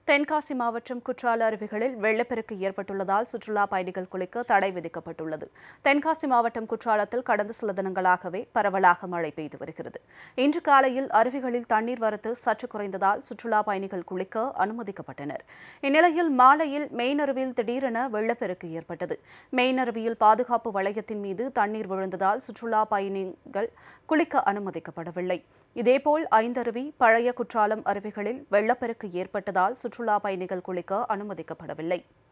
தென்காசி மாவட்டம் குற்றால அருவிகளில் வெள்ளப்பெருக்கு ஏற்பட்டுள்ளதால் சுற்றுலா பயணிகள் குளிக்க தடை விதிக்கப்பட்டுள்ளது தென்காசி மாவட்டம் குற்றாலத்தில் கடந்த சில தினங்களாகவே பரவலாக மழை பெய்து வருகிறது இன்று காலையில் அருவிகளில் தண்ணீர் வரத்து சற்று குறைந்ததால் சுற்றுலா பயணிகள் குளிக்க அனுமதிக்கப்பட்டனர் இந்நிலையில் மாலையில் மெயினருவியில் திடீரென வெள்ளப்பெருக்கு ஏற்பட்டது மெயினருவியில் பாதுகாப்பு வளையத்தின் மீது தண்ணீர் விழுந்ததால் சுற்றுலா பயணிகள் குளிக்க அனுமதிக்கப்படவில்லை இதேபோல் ஐந்தருவி பழைய குற்றாலம் அருவிகளில் வெள்ளப்பெருக்கு ஏற்பட்டதால் சுற்றுலா பயணிகள் குளிக்க அனுமதிக்கப்படவில்லை